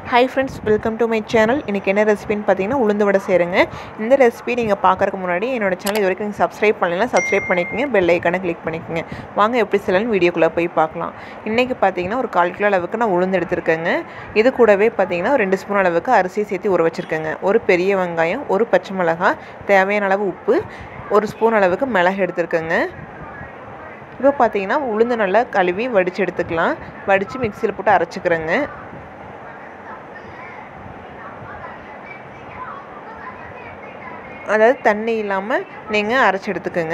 hi friends welcome to my channel இன்றைக்கி என்ன ரெசிபின்னு பார்த்தீங்கன்னா உளுந்து வடை செய்கிறேங்க இந்த ரெசிபி நீங்கள் பார்க்கறதுக்கு முன்னாடி என்னோட சேனல் இது வரைக்கும் நீங்கள் சப்ஸ்கிரைப் பண்ணலாம் சப்ஸ்கிரைப் பண்ணிக்கோங்க பெல் ஐக்கானை கிளிக் பண்ணிக்கோங்க வாங்க எப்படி செய்யலாம்னு வீடியோக்குள்ளே போய் பார்க்கலாம் இன்றைக்கி பார்த்தீங்கன்னா ஒரு கால் கிலோ அளவுக்கு நான் உளுந்து எடுத்திருக்கேங்க இது கூடவே பார்த்தீங்கன்னா ஒரு ரெண்டு ஸ்பூன் அளவுக்கு அரிசி சேர்த்து ஊற வச்சுருக்கேங்க ஒரு பெரிய வெங்காயம் ஒரு பச்சை மிளகாய் தேவையான அளவு உப்பு ஒரு ஸ்பூன் அளவுக்கு மிளகு எடுத்திருக்கேங்க இப்போ பார்த்தீங்கன்னா உளுந்து நல்லா கழுவி வடித்து எடுத்துக்கலாம் வடித்து மிக்சியில் போட்டு அரைச்சிக்கிறேங்க அதாவது தண்ணி இல்லாமல் நீங்கள் அரைச்சி எடுத்துக்கோங்க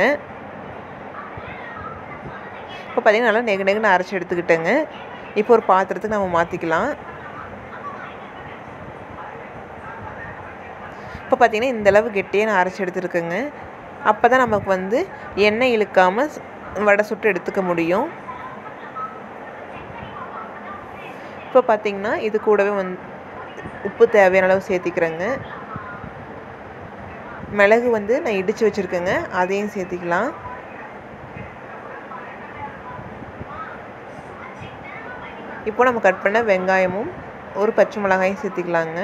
இப்போ பார்த்தீங்கன்னா நல்லா நெகு நெகுன்னு அரைச்சி எடுத்துக்கிட்டேங்க இப்போ ஒரு பாத்திரத்துக்கு நம்ம மாற்றிக்கலாம் இப்போ பார்த்தீங்கன்னா இந்தளவு கெட்டியாக நான் அரைச்சி எடுத்துருக்கேங்க அப்போ தான் நமக்கு வந்து எண்ணெய் இழுக்காமல் வடை சுட்டு எடுத்துக்க முடியும் இப்போ பார்த்தீங்கன்னா இது கூடவே வந்து உப்பு தேவையான அளவு சேர்த்திக்கிறேங்க மிளகு வந்து நான் இடித்து வச்சுருக்கேங்க அதையும் சேர்த்திக்கலாம் இப்போ நம்ம கட் பண்ண வெங்காயமும் ஒரு பச்சை மிளகாயும் சேர்த்திக்கலாங்க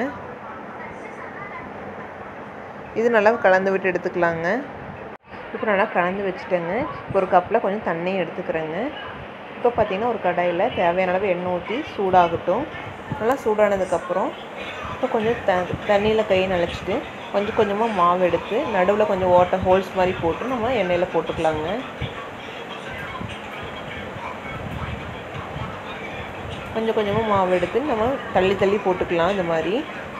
இது நல்லா கலந்து விட்டு எடுத்துக்கலாங்க இப்போ நல்லா கலந்து வச்சுட்டேங்க ஒரு கப்பில் கொஞ்சம் தண்ணியும் எடுத்துக்கிறேங்க இப்போ பார்த்திங்கன்னா ஒரு கடாயில் தேவையான அளவு எண்ணெய் ஊற்றி சூடாகட்டும் நல்லா சூடானதுக்கப்புறம் இப்போ கொஞ்சம் த தண்ணியில் கையை நினச்சிட்டு கொஞ்சம் கொஞ்சமாக மாவு எடுத்து நடுவில் கொஞ்சம் ஓட்ட ஹோல்ஸ் மாதிரி போட்டு நம்ம எண்ணெயில் போட்டுக்கலாங்க கொஞ்சம் கொஞ்சமாக மாவு எடுத்து நம்ம தள்ளி தள்ளி போட்டுக்கலாம் இந்த மாதிரி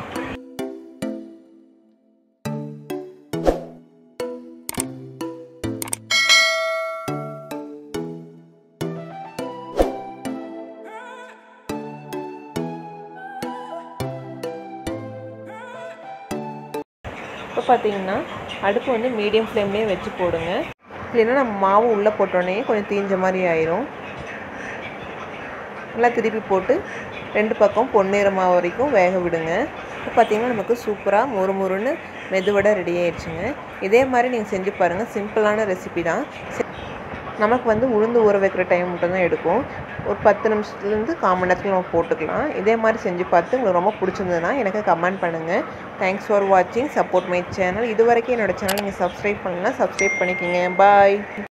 இப்போ பார்த்தீங்கன்னா அடுப்பு வந்து மீடியம் ஃப்ளேம்லேயே வச்சு போடுங்க இல்லைன்னா நம்ம மாவு உள்ளே போட்டோடனே கொஞ்சம் தீஞ்ச மாதிரி ஆயிரும் நல்லா திருப்பி போட்டு ரெண்டு பக்கம் பொன்னிறமாக வரைக்கும் வேக விடுங்க இப்போ பார்த்தீங்கன்னா நமக்கு சூப்பராக மொறு மொறுன்னு மெதுவடை ரெடி ஆயிடுச்சுங்க இதே மாதிரி நீங்கள் செஞ்சு பாருங்கள் சிம்பிளான ரெசிபி தான் நமக்கு வந்து உளுந்து ஊற வைக்கிற டைம் மட்டும் தான் எடுக்கும் ஒரு பத்து நிமிஷத்துலேருந்து கால் மணி நேரத்தில் நம்ம போட்டுக்கலாம் இதே மாதிரி செஞ்சு பார்த்து உங்களுக்கு ரொம்ப பிடிச்சிருந்ததுன்னா எனக்கு கமெண்ட் பண்ணுங்கள் தேங்க்ஸ் ஃபார் வாட்சிங் சப்போர்ட் மை சேனல் இது வரைக்கும் என்னோடய சேனல் நீங்கள் சப்ஸ்கிரைப் பண்ணலாம் சப்ஸ்கிரைப் பண்ணிக்கிங்க பாய்